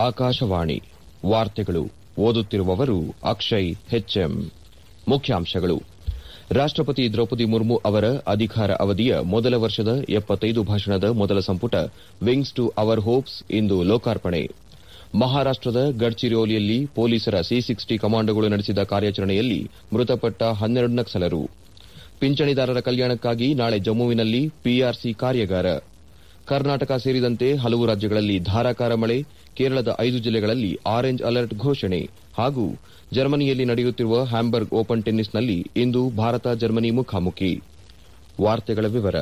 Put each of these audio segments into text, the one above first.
ಆಕಾಶವಾಣಿ ವಾರ್ತೆಗಳು ಓದುತ್ತಿರುವವರು ಅಕ್ಷಯ್ ಹೆಚ್ಎಂ ಮುಖ್ಯಾಂಶಗಳು ರಾಷ್ಟಪತಿ ದ್ರೌಪದಿ ಮುರ್ಮು ಅವರ ಅಧಿಕಾರ ಅವಧಿಯ ಮೊದಲ ವರ್ಷದ ಎಪ್ಪತ್ತೈದು ಭಾಷಣದ ಮೊದಲ ಸಂಪುಟ ವಿಂಗ್ಸ್ ಟು ಅವರ್ ಹೋಪ್ಸ್ ಇಂದು ಲೋಕಾರ್ಪಣೆ ಮಹಾರಾಷ್ಟದ ಗಡ್ಚಿರೋಲಿಯಲ್ಲಿ ಪೊಲೀಸರ ಸಿ ಸಿಕ್ಸ್ಟಿ ಕಮಾಂಡೋಗಳು ನಡೆಸಿದ ಕಾರ್ಯಾಚರಣೆಯಲ್ಲಿ ಮೃತಪಟ್ಟ ಹನ್ನೆರಡು ನಕ್ಸಲರು ಪಿಂಚಣಿದಾರರ ಕಲ್ಯಾಣಕ್ಕಾಗಿ ನಾಳೆ ಜಮ್ಮುವಿನಲ್ಲಿ ಪಿಆರ್ಸಿ ಕಾರ್ಯಾಗಾರ ಕರ್ನಾಟಕ ಸೇರಿದಂತೆ ಹಲವು ರಾಜ್ಯಗಳಲ್ಲಿ ಧಾರಾಕಾರ ಮಳೆ ಕೇರಳದ ಐದು ಜಿಲ್ಲೆಗಳಲ್ಲಿ ಆರೆಂಜ್ ಅಲರ್ಟ್ ಘೋಷಣೆ ಹಾಗೂ ಜರ್ಮನಿಯಲ್ಲಿ ನಡೆಯುತ್ತಿರುವ ಹ್ಯಾಂಬರ್ಗ್ ಓಪನ್ ಟೆನ್ನಿಸ್ನಲ್ಲಿ ಇಂದು ಭಾರತ ಜರ್ಮನಿ ಮುಖಾಮುಖಿ ವಾರ್ತೆಗಳ ವಿವರ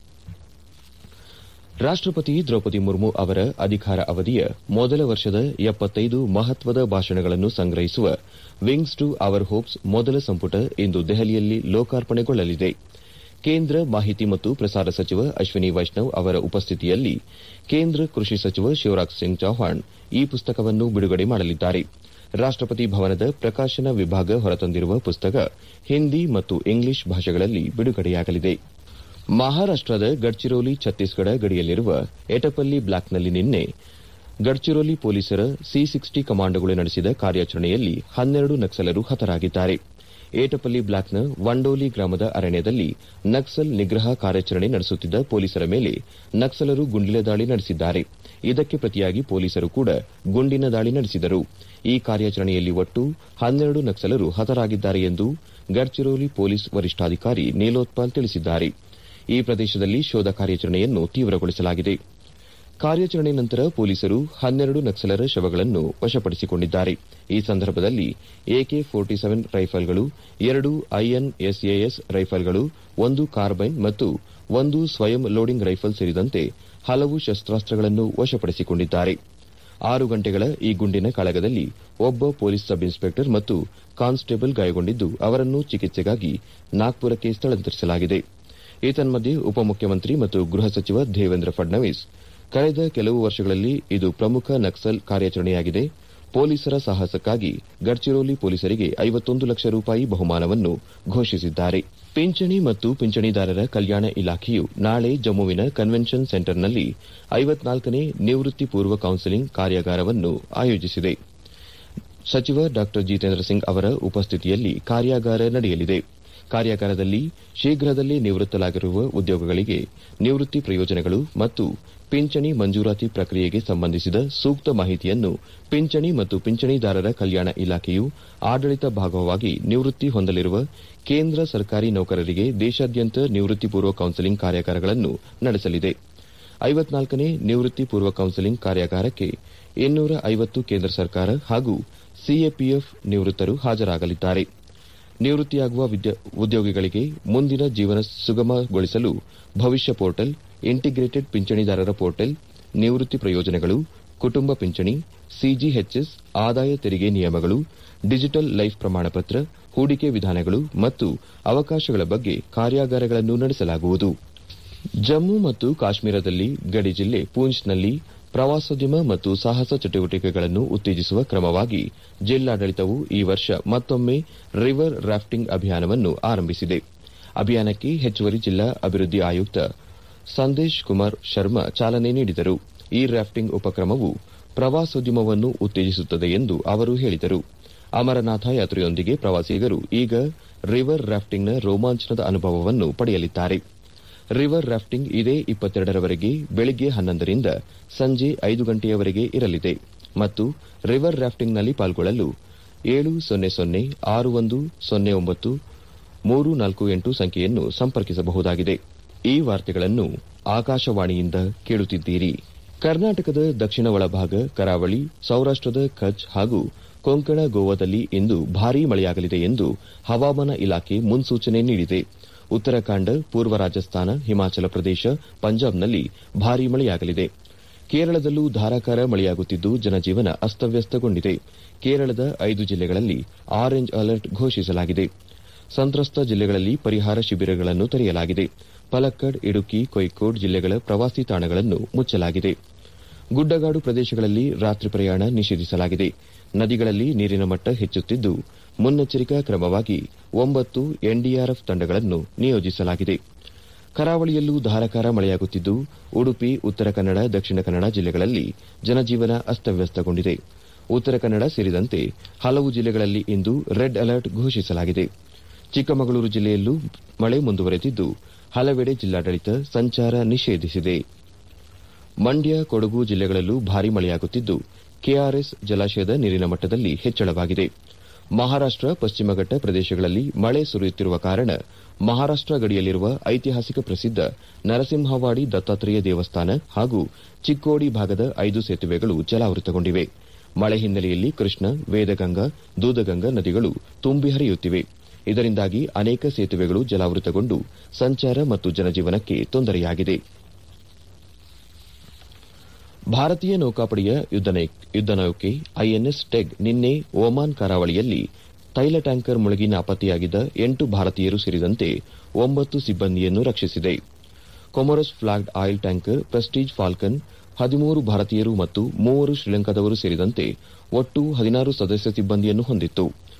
ರಾಷ್ಟಪತಿ ದ್ರೌಪದಿ ಮುರ್ಮು ಅವರ ಅಧಿಕಾರ ಅವಧಿಯ ಮೊದಲ ವರ್ಷದ ಎಪ್ಪತ್ತೈದು ಮಹತ್ವದ ಭಾಷಣಗಳನ್ನು ಸಂಗ್ರಹಿಸುವ ವಿಂಗ್ಸ್ ಟು ಅವರ್ ಹೋಪ್ಸ್ ಮೊದಲ ಸಂಪುಟ ಇಂದು ದೆಹಲಿಯಲ್ಲಿ ಲೋಕಾರ್ಪಣೆಗೊಳ್ಳಲಿದೆ ಕೇಂದ್ರ ಮಾಹಿತಿ ಮತ್ತು ಪ್ರಸಾರ ಸಚಿವ ಅಶ್ವಿನಿ ವೈಷ್ಣವ್ ಅವರ ಉಪಸ್ಥಿತಿಯಲ್ಲಿ ಕೇಂದ್ರ ಕೃಷಿ ಸಚಿವ ಶಿವರಾಜ್ ಸಿಂಗ್ ಚೌಹಾಣ್ ಈ ಪುಸ್ತಕವನ್ನು ಬಿಡುಗಡೆ ಮಾಡಲಿದ್ದಾರೆ ರಾಷ್ಟಪತಿ ಭವನದ ಪ್ರಕಾಶನ ವಿಭಾಗ ಹೊರತಂದಿರುವ ಪುಸ್ತಕ ಹಿಂದಿ ಮತ್ತು ಇಂಗ್ಲಿಷ್ ಭಾಷೆಗಳಲ್ಲಿ ಬಿಡುಗಡೆಯಾಗಲಿದೆ ಮಹಾರಾಷ್ಟದ ಗಡ್ಚಿರೋಲಿ ಛತ್ತೀಸ್ಗಢ ಗಡಿಯಲ್ಲಿರುವ ಎಟಪಲ್ಲಿ ಬ್ಲಾಕ್ನಲ್ಲಿ ನಿನ್ನೆ ಗಡ್ಚಿರೋಲಿ ಪೊಲೀಸರ ಸಿ ಸಿಕ್ಸ್ಟಿ ಕಮಾಂಡೋಗಳು ನಡೆಸಿದ ಕಾರ್ಯಾಚರಣೆಯಲ್ಲಿ ಹನ್ನೆರಡು ನಕ್ಸಲರು ಹತರಾಗಿದ್ದಾರೆ ಏಟಪಲ್ಲಿ ಬ್ಲಾಕ್ನ ವಂಡೋಲಿ ಗ್ರಾಮದ ಅರಣ್ಯದಲ್ಲಿ ನಕ್ಸಲ್ ನಿಗ್ರಹ ಕಾರ್ಯಾಚರಣೆ ನಡೆಸುತ್ತಿದ್ದ ಪೊಲೀಸರ ಮೇಲೆ ನಕ್ಸಲರು ಗುಂಡಿನ ದಾಳಿ ನಡೆಸಿದ್ದಾರೆ ಇದಕ್ಕೆ ಪ್ರತಿಯಾಗಿ ಪೊಲೀಸರು ಕೂಡ ಗುಂಡಿನ ದಾಳಿ ನಡೆಸಿದರು ಈ ಕಾರ್ಯಾಚರಣೆಯಲ್ಲಿ ಒಟ್ಟು ಹನ್ನೆರಡು ನಕ್ಸಲರು ಹತರಾಗಿದ್ದಾರೆ ಎಂದು ಗಡ್ಚಿರೋಲಿ ಪೊಲೀಸ್ ವರಿಷ್ಠಾಧಿಕಾರಿ ನೀಲೋತ್ಪಾಲ್ ತಿಳಿಸಿದ್ದಾರೆ ಈ ಪ್ರದೇಶದಲ್ಲಿ ಶೋಧ ಕಾರ್ಯಾಚರಣೆಯನ್ನು ತೀವ್ರಗೊಳಿಸಲಾಗಿದೆ ಕಾರ್ಯಾಚರಣೆ ನಂತರ ಪೊಲೀಸರು ಹನ್ನೆರಡು ನಕ್ಸಲರ ಶವಗಳನ್ನು ವಶಪಡಿಸಿಕೊಂಡಿದ್ದಾರೆ ಈ ಸಂದರ್ಭದಲ್ಲಿ ಎಕೆ ಫೋರ್ಟಿ ಸೆವೆನ್ ರೈಫಲ್ಗಳು ಎರಡು ಐಎನ್ಎಸ್ಎಎಸ್ ರೈಫಲ್ಗಳು ಒಂದು ಕಾರ್ಬೈನ್ ಮತ್ತು ಒಂದು ಸ್ವಯಂ ಲೋಡಿಂಗ್ ರೈಫಲ್ ಸೇರಿದಂತೆ ಹಲವು ಶಸ್ತಾಸ್ತ್ರಗಳನ್ನು ವಶಪಡಿಸಿಕೊಂಡಿದ್ದಾರೆ ಆರು ಗಂಟೆಗಳ ಈ ಗುಂಡಿನ ಕಾಳಗದಲ್ಲಿ ಒಬ್ಬ ಪೊಲೀಸ್ ಸಬ್ ಇನ್ಸ್ಪೆಕ್ಟರ್ ಮತ್ತು ಕಾನ್ಸ್ಟೇಬಲ್ ಗಾಯಗೊಂಡಿದ್ದು ಅವರನ್ನು ಚಿಕಿತ್ಸೆಗಾಗಿ ನಾಗ್ಪುರಕ್ಕೆ ಸ್ಥಳಾಂತರಿಸಲಾಗಿದೆ ಏತನ್ಮಧ್ಯೆ ಉಪಮುಖ್ಯಮಂತ್ರಿ ಮತ್ತು ಗೃಹ ಸಚಿವ ದೇವೇಂದ್ರ ಫಡ್ನವೀಸ್ ಕಳೆದ ಕೆಲವು ವರ್ಷಗಳಲ್ಲಿ ಇದು ಪ್ರಮುಖ ನಕ್ಸಲ್ ಕಾರ್ಯಾಚರಣೆಯಾಗಿದೆ ಪೊಲೀಸರ ಸಾಹಸಕ್ಕಾಗಿ ಗಡ್ಚಿರೋಲಿ ಪೊಲೀಸರಿಗೆ ಐವತ್ತೊಂದು ಲಕ್ಷ ರೂಪಾಯಿ ಬಹುಮಾನವನ್ನು ಘೋಷಿಸಿದ್ದಾರೆ ಪಿಂಚಣಿ ಮತ್ತು ಪಿಂಚಣಿದಾರರ ಕಲ್ಯಾಣ ಇಲಾಖೆಯು ನಾಳೆ ಜಮ್ಮುವಿನ ಕನ್ವೆನ್ಷನ್ ಸೆಂಟರ್ನಲ್ಲಿ ಐವತ್ನಾಲ್ಕನೇ ನಿವೃತ್ತಿ ಪೂರ್ವ ಕೌನ್ಸೆಲಿಂಗ್ ಕಾರ್ಯಾಗಾರವನ್ನು ಆಯೋಜಿಸಿದೆ ಸಚಿವ ಡಾ ಜಿತೇಂದ್ರ ಸಿಂಗ್ ಅವರ ಉಪಸ್ಥಿತಿಯಲ್ಲಿ ಕಾರ್ಯಾಗಾರ ನಡೆಯಲಿದೆ ಕಾರ್ಯಾಗಾರದಲ್ಲಿ ಶೀಘ್ರದಲ್ಲೇ ನಿವೃತ್ತರಾಗಿರುವ ಉದ್ಯೋಗಿಗಳಿಗೆ ನಿವೃತ್ತಿ ಪ್ರಯೋಜನಗಳು ಮತ್ತು ಪಿಂಚಣಿ ಮಂಜೂರಾತಿ ಪ್ರಕ್ರಿಯೆಗೆ ಸಂಬಂಧಿಸಿದ ಸೂಕ್ತ ಮಾಹಿತಿಯನ್ನು ಪಿಂಚಣಿ ಮತ್ತು ಪಿಂಚಣಿದಾರರ ಕಲ್ಯಾಣ ಇಲಾಖೆಯು ಆಡಳಿತ ಭಾಗವಾಗಿ ನಿವೃತ್ತಿ ಹೊಂದಲಿರುವ ಕೇಂದ್ರ ಸರ್ಕಾರಿ ನೌಕರರಿಗೆ ದೇಶಾದ್ಯಂತ ನಿವೃತ್ತಿ ಪೂರ್ವ ಕೌನ್ಸೆಲಿಂಗ್ ಕಾರ್ಯಾಗಾರಗಳನ್ನು ನಡೆಸಲಿದೆ ಐವತ್ನಾಲ್ಕನೇ ನಿವೃತ್ತಿ ಪೂರ್ವ ಕೌನ್ಸೆಲಿಂಗ್ ಕಾರ್ಯಾಗಾರಕ್ಕೆ ಇನ್ನೂರ ಐವತ್ತು ಕೇಂದ್ರ ಸರ್ಕಾರ ಹಾಗೂ ಸಿಎಪಿಎಫ್ ನಿವೃತ್ತರು ಹಾಜರಾಗಲಿದ್ದಾರೆ ನಿವೃತ್ತಿಯಾಗುವ ಉದ್ಯೋಗಿಗಳಿಗೆ ಮುಂದಿನ ಜೀವನ ಸುಗಮಗೊಳಿಸಲು ಭವಿಷ್ಯ ಪೋರ್ಟಲ್ ಇಂಟಿಗ್ರೇಟೆಡ್ ಪಿಂಚಣಿದಾರರ ಪೋರ್ಟಲ್ ನಿವೃತ್ತಿ ಪ್ರಯೋಜನಗಳು ಕುಟುಂಬ ಪಿಂಚಣಿ ಸಿಜಿಎಚ್ಎಸ್ ಆದಾಯ ತೆರಿಗೆ ನಿಯಮಗಳು ಡಿಜಿಟಲ್ ಲೈಫ್ ಪ್ರಮಾಣಪತ್ರ ಹೂಡಿಕೆ ವಿಧಾನಗಳು ಮತ್ತು ಅವಕಾಶಗಳ ಬಗ್ಗೆ ಕಾರ್ಯಾಗಾರಗಳನ್ನು ನಡೆಸಲಾಗುವುದು ಜಮ್ಮು ಮತ್ತು ಕಾಶ್ಮೀರದಲ್ಲಿ ಗಡಿ ಜಿಲ್ಲೆ ಪೂಂಚ್ನಲ್ಲಿ ಪ್ರವಾಸೋದ್ಯಮ ಮತ್ತು ಸಾಹಸ ಚಟುವಟಿಕೆಗಳನ್ನು ಉತ್ತೇಜಿಸುವ ಕ್ರಮವಾಗಿ ಜಿಲ್ಲಾಡಳಿತವು ಈ ವರ್ಷ ಮತ್ತೊಮ್ಮೆ ರಿವರ್ ರಾಫ್ಟಿಂಗ್ ಅಭಿಯಾನವನ್ನು ಆರಂಭಿಸಿದೆ ಅಭಿಯಾನಕ್ಕೆ ಹೆಚ್ಚುವರಿ ಜಿಲ್ಲಾ ಅಭಿವೃದ್ಧಿ ಆಯುಕ್ತ ಸಂದೇಶ್ ಕುಮಾರ್ ಶರ್ಮಾ ಚಾಲನೆ ನೀಡಿದರು ಈ ರಾಫ್ಟಿಂಗ್ ಉಪಕ್ರಮವು ಪ್ರವಾಸೋದ್ಯಮವನ್ನು ಉತ್ತೇಜಿಸುತ್ತದೆ ಎಂದು ಅವರು ಹೇಳಿದರು ಅಮರನಾಥ ಯಾತ್ರೆಯೊಂದಿಗೆ ಪ್ರವಾಸಿಗರು ಈಗ ರಿವರ್ ರಾಫ್ಟಿಂಗ್ನ ರೋಮಾಂಚನದ ಅನುಭವವನ್ನು ಪಡೆಯಲಿದ್ದಾರೆ ರಿವರ್ ರಾಫ್ಟಿಂಗ್ ಇದೇ ಇಪ್ಪತ್ತೆರಡರವರೆಗೆ ಬೆಳಗ್ಗೆ ಹನ್ನೊಂದರಿಂದ ಸಂಜೆ ಐದು ಗಂಟೆಯವರೆಗೆ ಇರಲಿದೆ ಮತ್ತು ರಿವರ್ ರಾಫ್ಟಿಂಗ್ನಲ್ಲಿ ಪಾಲ್ಗೊಳ್ಳಲು ಏಳು ಸೊನ್ನೆ ಸೊನ್ನೆ ಆರು ಒಂದು ಸೊನ್ನೆ ಒಂಬತ್ತು ಮೂರು ನಾಲ್ಕು ಎಂಟು ಸಂಖ್ಯೆಯನ್ನು ಸಂಪರ್ಕಿಸಬಹುದಾಗಿದೆ ಈ ವಾರ್ತೆಗಳನ್ನು ಆಕಾಶವಾಣಿಯಿಂದ ಕೇಳುತ್ತಿದ್ದೀರಿ ಕರ್ನಾಟಕದ ದಕ್ಷಿಣ ಒಳಭಾಗ ಕರಾವಳಿ ಸೌರಾಷ್ಟದ ಕಚ್ ಹಾಗೂ ಕೊಂಕಣ ಗೋವಾದಲ್ಲಿ ಇಂದು ಭಾರೀ ಮಳೆಯಾಗಲಿದೆ ಎಂದು ಹವಾಮಾನ ಇಲಾಖೆ ಮುನ್ಸೂಚನೆ ನೀಡಿದೆ ಉತ್ತರಾಖಂಡ ಪೂರ್ವ ರಾಜಸ್ಥಾನ ಹಿಮಾಚಲ ಪ್ರದೇಶ ಪಂಜಾಬ್ನಲ್ಲಿ ಭಾರೀ ಮಳೆಯಾಗಲಿದೆ ಕೇರಳದಲ್ಲೂ ಧಾರಾಕಾರ ಮಳೆಯಾಗುತ್ತಿದ್ದು ಜನಜೀವನ ಅಸ್ತವ್ಯಸ್ತಗೊಂಡಿದೆ ಕೇರಳದ ಐದು ಜಿಲ್ಲೆಗಳಲ್ಲಿ ಆರೆಂಜ್ ಅಲರ್ಟ್ ಘೋಷಿಸಲಾಗಿದೆ ಸಂತ್ರಸ್ತ ಜಿಲ್ಲೆಗಳಲ್ಲಿ ಪರಿಹಾರ ಶಿಬಿರಗಳನ್ನು ತೆರೆಯಲಾಗಿದೆ ಪಲಕ್ಕಡ್ ಇಡುಕಿ ಕೊಯ್ಕೋಡ್ ಜಿಲ್ಲೆಗಳ ಪ್ರವಾಸಿ ತಾಣಗಳನ್ನು ಮುಚ್ಚಲಾಗಿದೆ ಗುಡ್ಡಗಾಡು ಪ್ರದೇಶಗಳಲ್ಲಿ ರಾತ್ರಿ ಪ್ರಯಾಣ ನಿಷೇಧಿಸಲಾಗಿದೆ ನದಿಗಳಲ್ಲಿ ನೀರಿನ ಮಟ್ಟ ಹೆಚ್ಚುತ್ತಿದ್ದು ಮುನ್ನೆಚ್ಚರಿಕಾ ಕ್ರಮವಾಗಿ ಒಂಬತ್ತು ಎನ್ಡಿಆರ್ಎಫ್ ತಂಡಗಳನ್ನು ನಿಯೋಜಿಸಲಾಗಿದೆ ಕರಾವಳಿಯಲ್ಲೂ ಧಾರಾಕಾರ ಮಳೆಯಾಗುತ್ತಿದ್ದು ಉಡುಪಿ ಉತ್ತರ ಕನ್ನಡ ದಕ್ಷಿಣ ಕನ್ನಡ ಜಿಲ್ಲೆಗಳಲ್ಲಿ ಜನಜೀವನ ಅಸ್ತವ್ಯಸ್ತಗೊಂಡಿದೆ ಉತ್ತರ ಕನ್ನಡ ಸೇರಿದಂತೆ ಹಲವು ಜಿಲ್ಲೆಗಳಲ್ಲಿ ಇಂದು ರೆಡ್ ಅಲರ್ಟ್ ಘೋಷಿಸಲಾಗಿದೆ ಚಿಕ್ಕಮಗಳೂರು ಜಿಲ್ಲೆಯಲ್ಲೂ ಮಳೆ ಮುಂದುವರೆದಿದ್ದು ಹಲವೆಡೆ ಜಿಲ್ಲಾಡಳಿತ ಸಂಚಾರ ನಿಷೇಧಿಸಿದೆ ಮಂಡ್ಯ ಕೊಡಗು ಜಿಲ್ಲೆಗಳಲ್ಲೂ ಭಾರೀ ಮಳೆಯಾಗುತ್ತಿದ್ದು ಕೆಆರ್ಎಸ್ ಜಲಾಶಯದ ನೀರಿನ ಮಟ್ಟದಲ್ಲಿ ಹೆಚ್ಚಳವಾಗಿದೆ ಮಹಾರಾಷ್ಟ ಪಶ್ಚಿಮಘಟ್ಟ ಪ್ರದೇಶಗಳಲ್ಲಿ ಮಳೆ ಸುರಿಯುತ್ತಿರುವ ಕಾರಣ ಮಹಾರಾಷ್ಟ ಗಡಿಯಲ್ಲಿರುವ ಐತಿಹಾಸಿಕ ಪ್ರಸಿದ್ದ ನರಸಿಂಹವಾಡಿ ದತ್ತಾತ್ರೇಯ ದೇವಸ್ಥಾನ ಹಾಗೂ ಚಿಕ್ಕೋಡಿ ಭಾಗದ ಐದು ಸೇತುವೆಗಳು ಜಲಾವೃತಗೊಂಡಿವೆ ಮಳೆ ಹಿನ್ನೆಲೆಯಲ್ಲಿ ಕೃಷ್ಣ ವೇದಗಂಗಾ ದೂದಗಂಗಾ ನದಿಗಳು ತುಂಬಿ ಹರಿಯುತ್ತಿವೆ ಇದರಿಂದಾಗಿ ಅನೇಕ ಸೇತುವೆಗಳು ಜಲಾವೃತಗೊಂಡು ಸಂಚಾರ ಮತ್ತು ಜನಜೀವನಕ್ಕೆ ತೊಂದರೆಯಾಗಿದೆ ಭಾರತೀಯ ನೌಕಾಪಡೆಯ ಯುದ್ದ ನೌಕೆ ಐಎನ್ಎಸ್ ಟೆಗ್ ನಿನ್ನೆ ಒಮಾನ್ ಕರಾವಳಿಯಲ್ಲಿ ತೈಲ ಟ್ಯಾಂಕರ್ ಮುಳುಗಿ ನಾಪತ್ತೆಯಾಗಿದ್ದ ಎಂಟು ಭಾರತೀಯರು ಸೇರಿದಂತೆ ಒಂಬತ್ತು ಸಿಬ್ಬಂದಿಯನ್ನು ರಕ್ಷಿಸಿದೆ Comoros flagged oil tanker Prestige Falcon ಹದಿಮೂರು ಭಾರತೀಯರು ಮತ್ತು ಮೂವರು ಶ್ರೀಲಂಕಾದವರು ಸೇರಿದಂತೆ ಒಟ್ಟು ಹದಿನಾರು ಸದಸ್ಯ ಸಿಬ್ಬಂದಿಯನ್ನು ಹೊಂದಿತ್ತು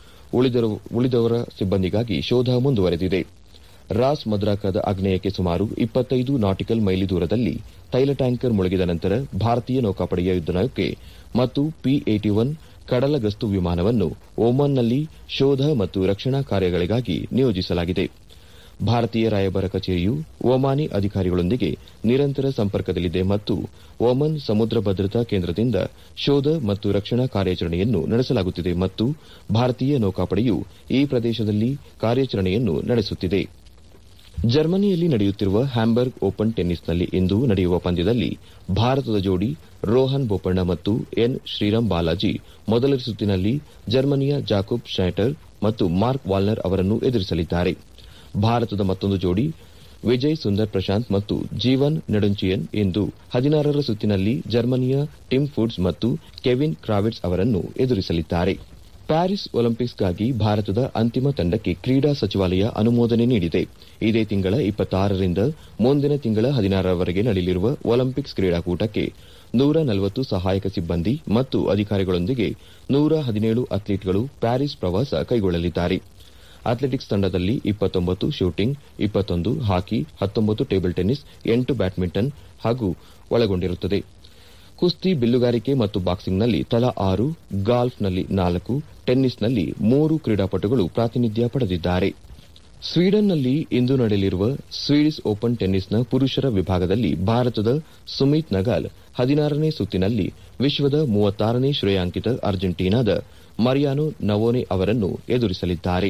ಉಳಿದವರ ಸಿಬ್ಬಂದಿಗಾಗಿ ಶೋಧ ಮುಂದುವರೆದಿದೆ ರಾಸ್ ಮದ್ರಾಕದ ಆಗ್ನೇಯಕ್ಕೆ ಸುಮಾರು ಇಪ್ಪತ್ತೈದು ನಾಟಿಕಲ್ ಮೈಲಿ ದೂರದಲ್ಲಿ ತೈಲ ಟ್ಯಾಂಕರ್ ಮುಳುಗಿದ ನಂತರ ಭಾರತೀಯ ನೌಕಾಪಡೆಯ ಯುದ್ದನೌಕೆ ಮತ್ತು ಪಿ ಏಟಿ ಒನ್ ಕಡಲ ಗಸ್ತು ವಿಮಾನವನ್ನು ಒಮಾನ್ನಲ್ಲಿ ಶೋಧ ಮತ್ತು ರಕ್ಷಣಾ ಕಾರ್ಯಗಳಿಗಾಗಿ ನಿಯೋಜಿಸಲಾಗಿದೆ ಭಾರತೀಯ ರಾಯಭಾರ ಕಚೇರಿಯು ಒಮಾನಿ ಅಧಿಕಾರಿಗಳೊಂದಿಗೆ ನಿರಂತರ ಸಂಪರ್ಕದಲ್ಲಿದೆ ಮತ್ತು ಒಮನ್ ಸಮುದ್ರ ಭದ್ರತಾ ಕೇಂದ್ರದಿಂದ ಶೋಧ ಮತ್ತು ರಕ್ಷಣಾ ಕಾರ್ಯಾಚರಣೆಯನ್ನು ನಡೆಸಲಾಗುತ್ತಿದೆ ಮತ್ತು ಭಾರತೀಯ ನೌಕಾಪಡೆಯು ಈ ಪ್ರದೇಶದಲ್ಲಿ ಕಾರ್ಯಾಚರಣೆಯನ್ನು ನಡೆಸುತ್ತಿದೆ ಜರ್ಮನಿಯಲ್ಲಿ ನಡೆಯುತ್ತಿರುವ ಹ್ಯಾಂಬರ್ಗ್ ಓಪನ್ ಟೆನ್ನಿಸ್ನಲ್ಲಿ ಇಂದು ನಡೆಯುವ ಪಂದ್ಯದಲ್ಲಿ ಭಾರತದ ಜೋಡಿ ರೋಹನ್ ಬೋಪಣ್ಣ ಮತ್ತು ಎನ್ ಶ್ರೀರಾಮ್ ಬಾಲಾಜಿ ಮೊದಲ ಸುತ್ತಿನಲ್ಲಿ ಜರ್ಮನಿಯ ಜಾಕೋಬ್ ಶೈಟರ್ ಮತ್ತು ಮಾರ್ಕ್ ವಾಲ್ನರ್ ಅವರನ್ನು ಎದುರಿಸಲಿದ್ದಾರೆ ಭಾರತದ ಮತ್ತೊಂದು ಜೋಡಿ ವಿಜಯ್ ಸುಂದರ್ ಪ್ರಶಾಂತ್ ಮತ್ತು ಜೀವನ್ ನೆಡುಂಚಿಯನ್ ಇಂದು ಹದಿನಾರರ ಸುತ್ತಿನಲ್ಲಿ ಜರ್ಮನಿಯ ಟಿಮ್ ಫುಡ್ಸ್ ಮತ್ತು ಕೆವಿನ್ ಕ್ರಾವಿಟ್ಸ್ ಅವರನ್ನು ಎದುರಿಸಲಿದ್ದಾರೆ ಪ್ಯಾರಿಸ್ ಒಲಿಂಪಿಕ್ಸ್ಗಾಗಿ ಭಾರತದ ಅಂತಿಮ ತಂಡಕ್ಕೆ ಕ್ರೀಡಾ ಸಚಿವಾಲಯ ಅನುಮೋದನೆ ನೀಡಿದೆ ಇದೇ ತಿಂಗಳ ಇಪ್ಪತ್ತಾರರಿಂದ ಮುಂದಿನ ತಿಂಗಳ ಹದಿನಾರರವರೆಗೆ ನಡೆಯಲಿರುವ ಒಲಿಂಪಿಕ್ಸ್ ಕ್ರೀಡಾಕೂಟಕ್ಕೆ ನೂರ ನಲವತ್ತು ಸಹಾಯಕ ಸಿಬ್ಬಂದಿ ಮತ್ತು ಅಧಿಕಾರಿಗಳೊಂದಿಗೆ ನೂರ ಹದಿನೇಳು ಅಥ್ಲೀಟ್ಗಳು ಪ್ಯಾರಿಸ್ ಪ್ರವಾಸ ಕೈಗೊಳ್ಳಲಿದ್ದಾರೆ ಅಥ್ಲೆಟಿಕ್ಸ್ ತಂಡದಲ್ಲಿ ಇಪ್ಪತ್ತೊಂಬತ್ತು ಶೂಟಿಂಗ್ ಇಪ್ಪತ್ತೊಂದು ಹಾಕಿ ಹತ್ತೊಂಬತ್ತು ಟೇಬಲ್ ಟೆನ್ನಿಸ್ ಎಂಟು ಬ್ಯಾಡ್ಮಿಂಟನ್ ಹಾಗೂ ಒಳಗೊಂಡಿರುತ್ತದೆ ಕುಸ್ತಿ ಬಿಲ್ಲುಗಾರಿಕೆ ಮತ್ತು ಬಾಕ್ಸಿಂಗ್ನಲ್ಲಿ ತಲಾ ಆರು ಗಾಲ್ಫ್ನಲ್ಲಿ ನಾಲ್ಕು ಟೆನ್ನಿಸ್ನಲ್ಲಿ ಮೂರು ಕ್ರೀಡಾಪಟುಗಳು ಪ್ರಾತಿನಿಧ್ಯ ಪಡೆದಿದ್ದಾರೆ ಸ್ವೀಡನ್ನಲ್ಲಿ ಇಂದು ನಡೆಯಲಿರುವ ಸ್ವೀಡಿಶ್ ಓಪನ್ ಟೆನ್ನಿಸ್ನ ಪುರುಷರ ವಿಭಾಗದಲ್ಲಿ ಭಾರತದ ಸುಮಿತ್ ನಗಾಲ್ ಹದಿನಾರನೇ ಸುತ್ತಿನಲ್ಲಿ ವಿಶ್ವದ ಮೂವತ್ತಾರನೇ ಶ್ರೇಯಾಂಕಿತ ಅರ್ಜೆಂಟೀನಾದ ಮರಿಯಾನೋ ನವೋನೆ ಅವರನ್ನು ಎದುರಿಸಲಿದ್ದಾರೆ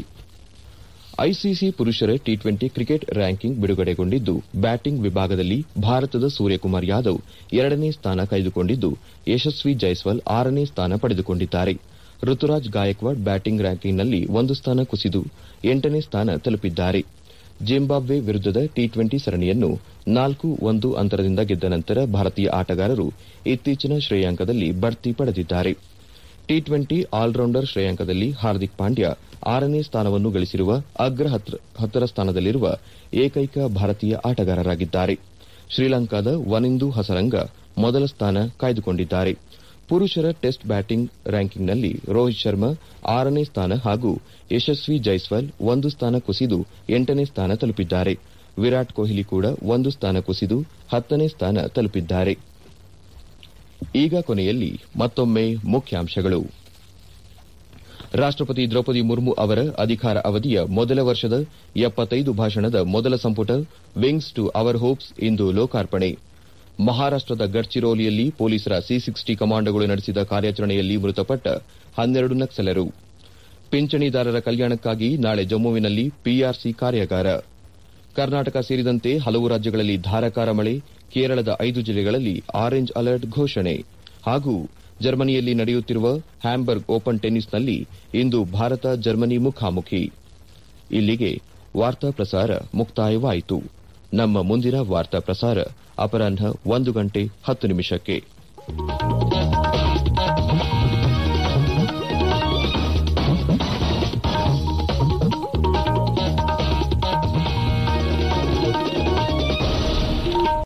ಐಸಿಸಿ ಪುರುಷರ ಟಿ ಟ್ವೆಂಟಿ ಕ್ರಿಕೆಟ್ ರ್ಯಾಂಕಿಂಗ್ ಬಿಡುಗಡೆಗೊಂಡಿದ್ದು ಬ್ಯಾಟಿಂಗ್ ವಿಭಾಗದಲ್ಲಿ ಭಾರತದ ಸೂರ್ಯಕುಮಾರ್ ಯಾದವ್ ಎರಡನೇ ಸ್ಥಾನ ಕಾಯ್ದುಕೊಂಡಿದ್ದು ಯಶಸ್ವಿ ಜೈಸ್ವಾಲ್ ಆರನೇ ಸ್ಥಾನ ಪಡೆದುಕೊಂಡಿದ್ದಾರೆ ಋತುರಾಜ್ ಗಾಯಕ್ವಾಡ್ ಬ್ಯಾಟಿಂಗ್ ರ್ಯಾಂಕಿಂಗ್ನಲ್ಲಿ ಒಂದು ಸ್ಥಾನ ಕುಸಿದು ಎಂಟನೇ ಸ್ಥಾನ ತಲುಪಿದ್ದಾರೆ ಜಿಂಬಾಬ್ವೆ ವಿರುದ್ದದ ಟಿ ಟ್ವೆಂಟಿ ಸರಣಿಯನ್ನು ನಾಲ್ಕು ಒಂದು ಅಂತರದಿಂದ ಗೆದ್ದ ನಂತರ ಭಾರತೀಯ ಆಟಗಾರರು ಇತ್ತೀಚಿನ ಶ್ರೇಯಾಂಕದಲ್ಲಿ ಬಡ್ತಿ ಪಡೆದಿದ್ದಾರೆ ಟಿ ಟ್ವೆಂಟಿ ಆಲ್ರೌಂಡರ್ ಶ್ರೇಯಾಂಕದಲ್ಲಿ ಹಾರ್ದಿಕ್ ಪಾಂಡ್ಯ ಆರನೇ ಸ್ಥಾನವನ್ನು ಗಳಿಸಿರುವ ಅಗ್ರ ಹತ್ತರ ಸ್ಥಾನದಲ್ಲಿರುವ ಏಕೈಕ ಭಾರತೀಯ ಆಟಗಾರರಾಗಿದ್ದಾರೆ ಶ್ರೀಲಂಕಾದ ವನಿಂದು ಹಸರಂಗ ಮೊದಲ ಸ್ಥಾನ ಕಾಯ್ದುಕೊಂಡಿದ್ದಾರೆ ಪುರುಷರ ಟೆಸ್ಟ್ ಬ್ಯಾಟಿಂಗ್ ರ್ಯಾಂಕಿಂಗ್ನಲ್ಲಿ ರೋಹಿತ್ ಶರ್ಮಾ ಆರನೇ ಸ್ಥಾನ ಹಾಗೂ ಯಶಸ್ವಿ ಜೈಸ್ವಾಲ್ ಒಂದು ಸ್ಥಾನ ಕುಸಿದು ಎಂಟನೇ ಸ್ಥಾನ ತಲುಪಿದ್ದಾರೆ ವಿರಾಟ್ ಕೊಹ್ಲಿ ಕೂಡ ಒಂದು ಸ್ಥಾನ ಕುಸಿದು ಹತ್ತನೇ ಸ್ಥಾನ ತಲುಪಿದ್ದಾರೆ ಈಗ ಕೊನೆಯಲ್ಲಿ ಮತ್ತೊಮ್ಮೆ ಮುಖ್ಯಾಂಶಗಳು ರಾಷ್ಟಪತಿ ದ್ರೌಪದಿ ಮುರ್ಮು ಅವರ ಅಧಿಕಾರ ಅವಧಿಯ ಮೊದಲ ವರ್ಷದ ಎಪ್ಪತ್ತೈದು ಭಾಷಣದ ಮೊದಲ ಸಂಪುಟ ವಿಂಗ್ಸ್ ಟು ಅವರ್ ಹೋಪ್ಸ್ ಇಂದು ಲೋಕಾರ್ಪಣೆ ಮಹಾರಾಷ್ಟದ ಗಡ್ಚಿರೋಲಿಯಲ್ಲಿ ಪೊಲೀಸರ ಸಿ ಸಿಕ್ಸ್ಟಿ ಕಮಾಂಡೋಗಳು ನಡೆಸಿದ ಕಾರ್ಯಾಚರಣೆಯಲ್ಲಿ ಮೃತಪಟ್ಟ ಹನ್ನೆರಡು ನಕ್ಸಲರು ಪಿಂಚಣಿದಾರರ ಕಲ್ಯಾಣಕ್ಕಾಗಿ ನಾಳೆ ಜಮ್ಮುವಿನಲ್ಲಿ ಪಿಆರ್ಸಿ ಕಾರ್ಯಾಗಾರ ಕರ್ನಾಟಕ ಸೇರಿದಂತೆ ಹಲವು ರಾಜ್ಯಗಳಲ್ಲಿ ಧಾರಾಕಾರ ಮಳೆ ಕೇರಳದ ಐದು ಜಿಲ್ಲೆಗಳಲ್ಲಿ ಆರೆಂಜ್ ಅಲರ್ಟ್ ಘೋಷಣೆ ಹಾಗೂ ಜರ್ಮನಿಯಲ್ಲಿ ನಡೆಯುತ್ತಿರುವ ಹ್ಯಾಂಬರ್ಗ್ ಓಪನ್ ಟೆನ್ನಿಸ್ನಲ್ಲಿ ಇಂದು ಭಾರತ ಜರ್ಮನಿ ಮುಖಾಮುಖಿ ಇಲ್ಲಿಗೆ ವಾರ್ತಾ ಪ್ರಸಾರ ಮುಕ್ತಾಯವಾಯಿತು ನಮ್ಮ ಮುಂದಿನ ವಾರ್ತಾ ಪ್ರಸಾರ ಅಪರಾಹ್ನ ಒಂದು ಗಂಟೆ ಹತ್ತು ನಿಮಿಷಕ್ಕೆ